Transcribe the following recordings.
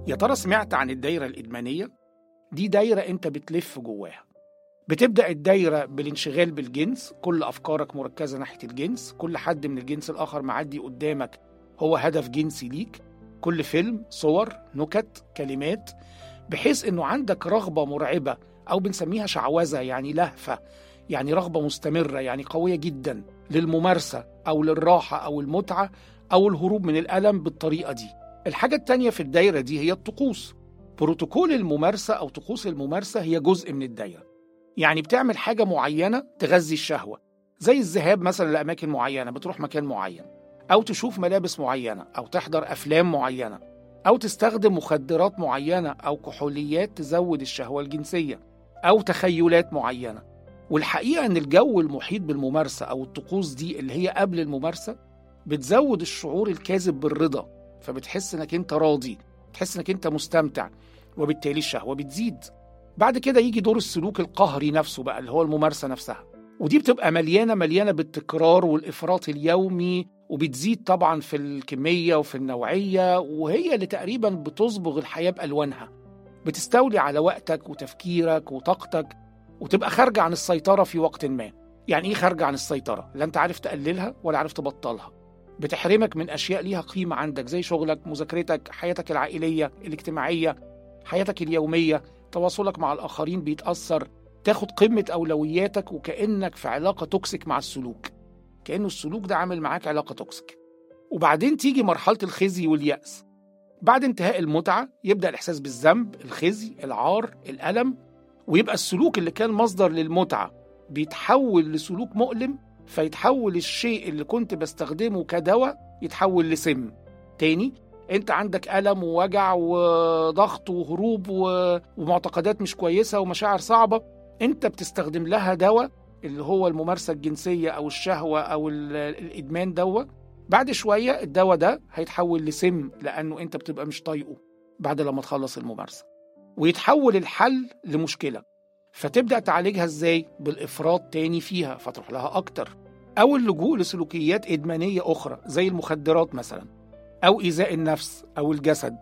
يا ترى سمعت عن الدايرة الإدمانية؟ دي دايرة أنت بتلف جواها بتبدأ الدايرة بالانشغال بالجنس كل أفكارك مركزة ناحية الجنس كل حد من الجنس الآخر معدي قدامك هو هدف جنسي ليك كل فيلم صور نكت كلمات بحيث أنه عندك رغبة مرعبة أو بنسميها شعوذة يعني لهفة يعني رغبة مستمرة يعني قوية جدا للممارسة أو للراحة أو المتعة أو الهروب من الألم بالطريقة دي الحاجة التانية في الدايرة دي هي الطقوس بروتوكول الممارسة أو طقوس الممارسة هي جزء من الدايرة يعني بتعمل حاجة معينة تغذي الشهوة زي الذهاب مثلا لأماكن معينة بتروح مكان معين أو تشوف ملابس معينة أو تحضر أفلام معينة أو تستخدم مخدرات معينة أو كحوليات تزود الشهوة الجنسية أو تخيلات معينة والحقيقة أن الجو المحيط بالممارسة أو الطقوس دي اللي هي قبل الممارسة بتزود الشعور الكاذب بالرضا فبتحس انك انت راضي تحس انك انت مستمتع وبالتالي الشهوة بتزيد بعد كده يجي دور السلوك القهري نفسه بقى اللي هو الممارسة نفسها ودي بتبقى مليانة مليانة بالتكرار والإفراط اليومي وبتزيد طبعا في الكمية وفي النوعية وهي اللي تقريبا بتصبغ الحياة بألوانها بتستولي على وقتك وتفكيرك وطاقتك وتبقى خارجة عن السيطرة في وقت ما يعني ايه خارجة عن السيطرة؟ لا انت عارف تقللها ولا عارف تبطلها بتحرمك من أشياء ليها قيمة عندك زي شغلك مذاكرتك حياتك العائلية الاجتماعية حياتك اليومية تواصلك مع الآخرين بيتأثر تاخد قمة أولوياتك وكأنك في علاقة توكسيك مع السلوك كأنه السلوك ده عامل معاك علاقة توكسيك وبعدين تيجي مرحلة الخزي واليأس بعد انتهاء المتعة يبدأ الإحساس بالذنب الخزي العار الألم ويبقى السلوك اللي كان مصدر للمتعة بيتحول لسلوك مؤلم فيتحول الشيء اللي كنت بستخدمه كدواء يتحول لسم تاني انت عندك ألم ووجع وضغط وهروب و... ومعتقدات مش كويسة ومشاعر صعبة انت بتستخدم لها دواء اللي هو الممارسة الجنسية أو الشهوة أو ال... الإدمان دواء بعد شوية الدواء ده هيتحول لسم لأنه انت بتبقى مش طايقه بعد لما تخلص الممارسة ويتحول الحل لمشكلة فتبدأ تعالجها ازاي؟ بالإفراط تاني فيها فتروح لها أكتر أو اللجوء لسلوكيات إدمانية أخرى زي المخدرات مثلا أو إيذاء النفس أو الجسد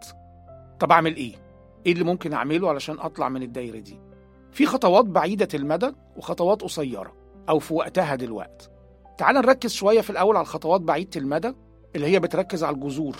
طب أعمل إيه؟ إيه اللي ممكن أعمله علشان أطلع من الدايرة دي؟ في خطوات بعيدة المدى وخطوات قصيرة أو في وقتها دلوقت تعال نركز شوية في الأول على الخطوات بعيدة المدى اللي هي بتركز على الجذور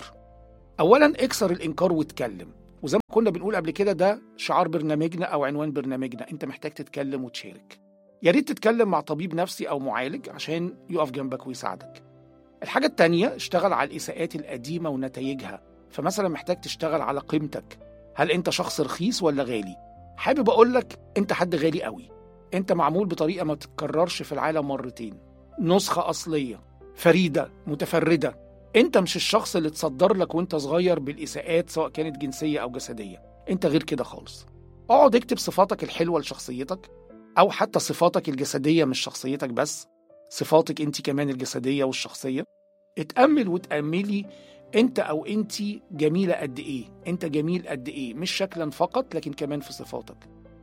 أولا اكسر الإنكار واتكلم وزي ما كنا بنقول قبل كده ده شعار برنامجنا أو عنوان برنامجنا أنت محتاج تتكلم وتشارك يا ريت تتكلم مع طبيب نفسي أو معالج عشان يقف جنبك ويساعدك الحاجة التانية اشتغل على الإساءات القديمة ونتائجها فمثلا محتاج تشتغل على قيمتك هل أنت شخص رخيص ولا غالي حابب أقول لك أنت حد غالي قوي أنت معمول بطريقة ما تتكررش في العالم مرتين نسخة أصلية فريدة متفردة أنت مش الشخص اللي تصدر لك وأنت صغير بالإساءات سواء كانت جنسية أو جسدية أنت غير كده خالص اقعد اكتب صفاتك الحلوة لشخصيتك أو حتى صفاتك الجسدية مش شخصيتك بس صفاتك أنت كمان الجسدية والشخصية اتأمل وتأملي أنت أو أنت جميلة قد إيه أنت جميل قد إيه مش شكلا فقط لكن كمان في صفاتك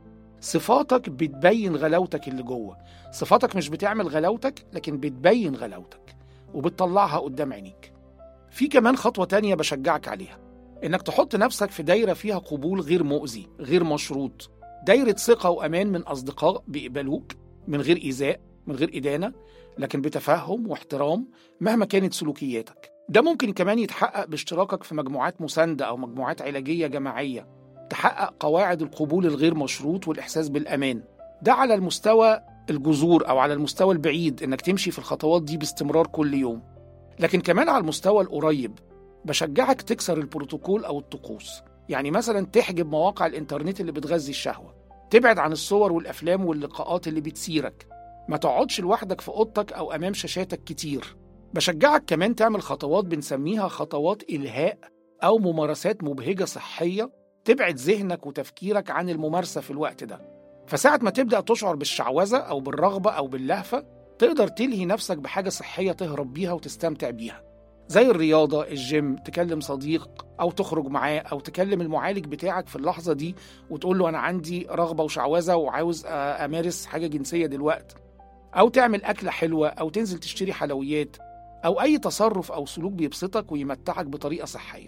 صفاتك بتبين غلاوتك اللي جوه صفاتك مش بتعمل غلاوتك لكن بتبين غلاوتك وبتطلعها قدام عينيك في كمان خطوة تانية بشجعك عليها إنك تحط نفسك في دايرة فيها قبول غير مؤذي غير مشروط دايرة ثقة وأمان من أصدقاء بيقبلوك من غير إيذاء من غير إدانة لكن بتفهم واحترام مهما كانت سلوكياتك ده ممكن كمان يتحقق باشتراكك في مجموعات مساندة أو مجموعات علاجية جماعية تحقق قواعد القبول الغير مشروط والإحساس بالأمان ده على المستوى الجذور أو على المستوى البعيد إنك تمشي في الخطوات دي باستمرار كل يوم لكن كمان على المستوى القريب بشجعك تكسر البروتوكول أو الطقوس يعني مثلا تحجب مواقع الإنترنت اللي بتغذي الشهوة تبعد عن الصور والأفلام واللقاءات اللي بتثيرك ما تقعدش لوحدك في أوضتك أو أمام شاشاتك كتير بشجعك كمان تعمل خطوات بنسميها خطوات إلهاء أو ممارسات مبهجة صحية تبعد ذهنك وتفكيرك عن الممارسة في الوقت ده فساعة ما تبدأ تشعر بالشعوذة أو بالرغبة أو باللهفة تقدر تلهي نفسك بحاجة صحية تهرب بيها وتستمتع بيها زي الرياضة الجيم تكلم صديق أو تخرج معاه أو تكلم المعالج بتاعك في اللحظة دي وتقول له أنا عندي رغبة وشعوذة وعاوز أمارس حاجة جنسية دلوقت أو تعمل أكلة حلوة أو تنزل تشتري حلويات أو أي تصرف أو سلوك بيبسطك ويمتعك بطريقة صحية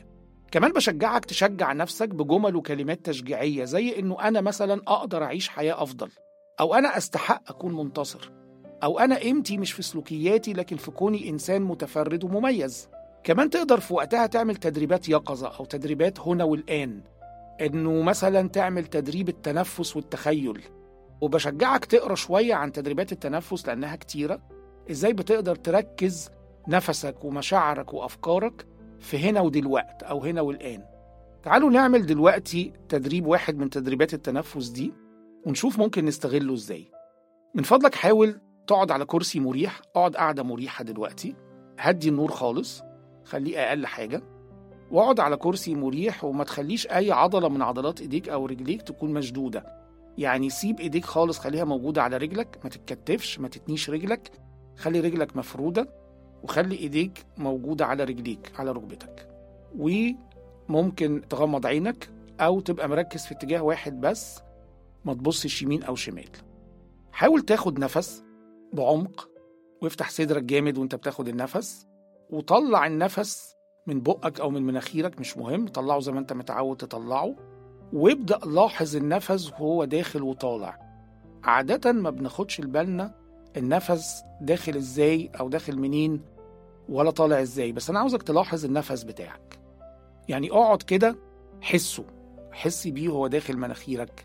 كمان بشجعك تشجع نفسك بجمل وكلمات تشجيعية زي إنه أنا مثلا أقدر أعيش حياة أفضل أو أنا أستحق أكون منتصر أو أنا قيمتي مش في سلوكياتي لكن في كوني إنسان متفرد ومميز كمان تقدر في وقتها تعمل تدريبات يقظة أو تدريبات هنا والآن إنه مثلا تعمل تدريب التنفس والتخيل وبشجعك تقرا شوية عن تدريبات التنفس لأنها كتيرة إزاي بتقدر تركز نفسك ومشاعرك وأفكارك في هنا ودلوقت أو هنا والآن تعالوا نعمل دلوقتي تدريب واحد من تدريبات التنفس دي ونشوف ممكن نستغله إزاي من فضلك حاول تقعد على كرسي مريح اقعد قاعدة مريحة دلوقتي هدي النور خالص خليه أقل حاجة واقعد على كرسي مريح وما تخليش أي عضلة من عضلات إيديك أو رجليك تكون مشدودة يعني سيب إيديك خالص خليها موجودة على رجلك ما تتكتفش ما تتنيش رجلك خلي رجلك مفرودة وخلي إيديك موجودة على رجليك على ركبتك وممكن تغمض عينك أو تبقى مركز في اتجاه واحد بس ما تبصش يمين أو شمال حاول تاخد نفس بعمق وافتح صدرك جامد وانت بتاخد النفس وطلع النفس من بقك او من مناخيرك مش مهم طلعه زي ما انت متعود تطلعه وابدا لاحظ النفس وهو داخل وطالع عادة ما بناخدش البالنا النفس داخل ازاي او داخل منين ولا طالع ازاي بس انا عاوزك تلاحظ النفس بتاعك يعني اقعد كده حسه حسي بيه وهو داخل مناخيرك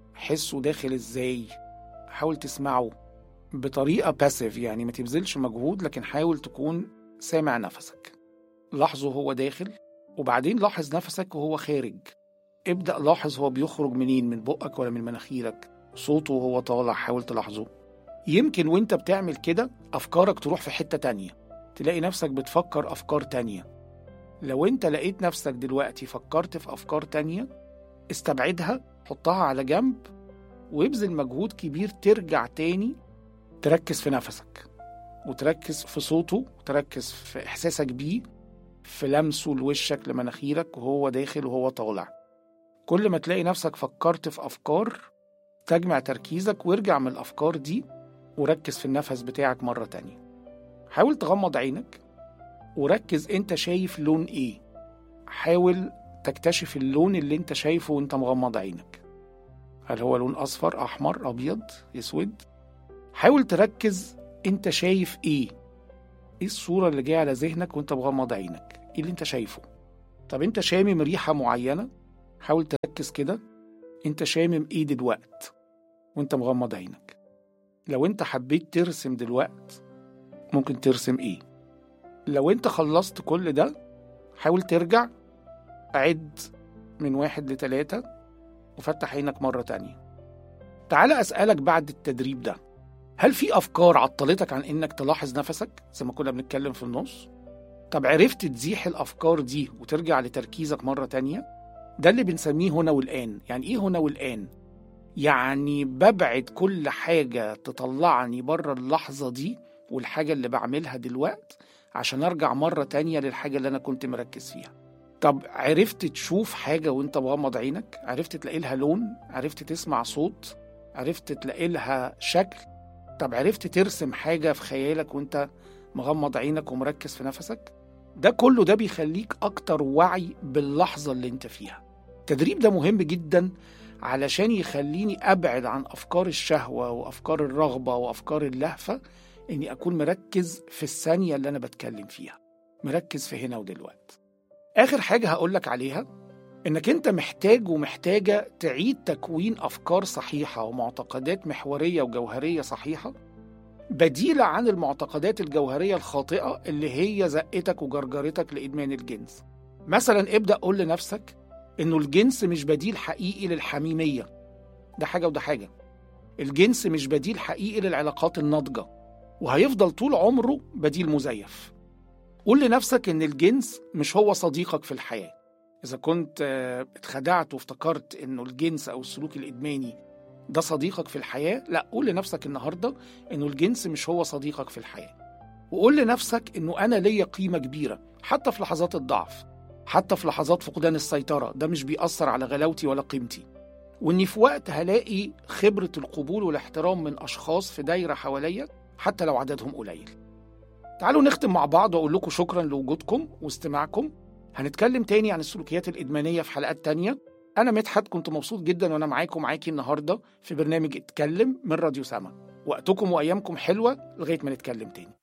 حسه داخل ازاي حاول تسمعه بطريقة باسيف يعني ما تبذلش مجهود لكن حاول تكون سامع نفسك لاحظه هو داخل وبعدين لاحظ نفسك وهو خارج ابدأ لاحظ هو بيخرج منين من بقك ولا من مناخيرك صوته وهو طالع حاول تلاحظه يمكن وانت بتعمل كده أفكارك تروح في حتة تانية تلاقي نفسك بتفكر أفكار تانية لو انت لقيت نفسك دلوقتي فكرت في أفكار تانية استبعدها حطها على جنب وابذل مجهود كبير ترجع تاني تركز في نفسك وتركز في صوته وتركز في إحساسك بيه في لمسه لوشك لمناخيرك وهو داخل وهو طالع كل ما تلاقي نفسك فكرت في أفكار تجمع تركيزك وارجع من الأفكار دي وركز في النفس بتاعك مرة تانية حاول تغمض عينك وركز انت شايف لون ايه حاول تكتشف اللون اللي انت شايفه وانت مغمض عينك هل هو لون اصفر احمر ابيض اسود حاول تركز انت شايف ايه ايه الصورة اللي جاية على ذهنك وانت مغمض عينك ايه اللي انت شايفه طب انت شامم ريحة معينة حاول تركز كده انت شامم ايه دلوقت وانت مغمض عينك لو انت حبيت ترسم دلوقت ممكن ترسم ايه لو انت خلصت كل ده حاول ترجع عد من واحد لتلاتة وفتح عينك مرة تانية تعال أسألك بعد التدريب ده هل في أفكار عطلتك عن إنك تلاحظ نفسك زي ما كنا بنتكلم في النص؟ طب عرفت تزيح الأفكار دي وترجع لتركيزك مرة تانية؟ ده اللي بنسميه هنا والآن يعني إيه هنا والآن؟ يعني ببعد كل حاجة تطلعني بره اللحظة دي والحاجة اللي بعملها دلوقت عشان أرجع مرة تانية للحاجة اللي أنا كنت مركز فيها طب عرفت تشوف حاجة وانت مغمض عينك عرفت تلاقي لها لون عرفت تسمع صوت عرفت تلاقي لها شكل طب عرفت ترسم حاجة في خيالك وانت مغمض عينك ومركز في نفسك ده كله ده بيخليك أكتر وعي باللحظة اللي انت فيها التدريب ده مهم جدا علشان يخليني أبعد عن أفكار الشهوة وأفكار الرغبة وأفكار اللهفة إني أكون مركز في الثانية اللي أنا بتكلم فيها مركز في هنا ودلوقتي آخر حاجة هقولك عليها إنك أنت محتاج ومحتاجة تعيد تكوين أفكار صحيحة ومعتقدات محورية وجوهرية صحيحة بديلة عن المعتقدات الجوهرية الخاطئة اللي هي زقتك وجرجرتك لإدمان الجنس مثلا ابدأ قول لنفسك إنه الجنس مش بديل حقيقي للحميمية ده حاجة وده حاجة الجنس مش بديل حقيقي للعلاقات الناضجة وهيفضل طول عمره بديل مزيف قول لنفسك ان الجنس مش هو صديقك في الحياه اذا كنت اتخدعت وافتكرت انه الجنس او السلوك الادماني ده صديقك في الحياه لا قول لنفسك النهارده انه الجنس مش هو صديقك في الحياه وقول لنفسك انه انا ليا قيمه كبيره حتى في لحظات الضعف حتى في لحظات فقدان السيطره ده مش بيأثر على غلاوتي ولا قيمتي واني في وقت هلاقي خبره القبول والاحترام من اشخاص في دايره حواليا حتى لو عددهم قليل تعالوا نختم مع بعض واقول لكم شكرا لوجودكم واستماعكم هنتكلم تاني عن السلوكيات الإدمانية في حلقات تانية أنا مدحت كنت مبسوط جدا وأنا معاكم معاكي النهاردة في برنامج اتكلم من راديو سما وقتكم وأيامكم حلوة لغاية ما نتكلم تاني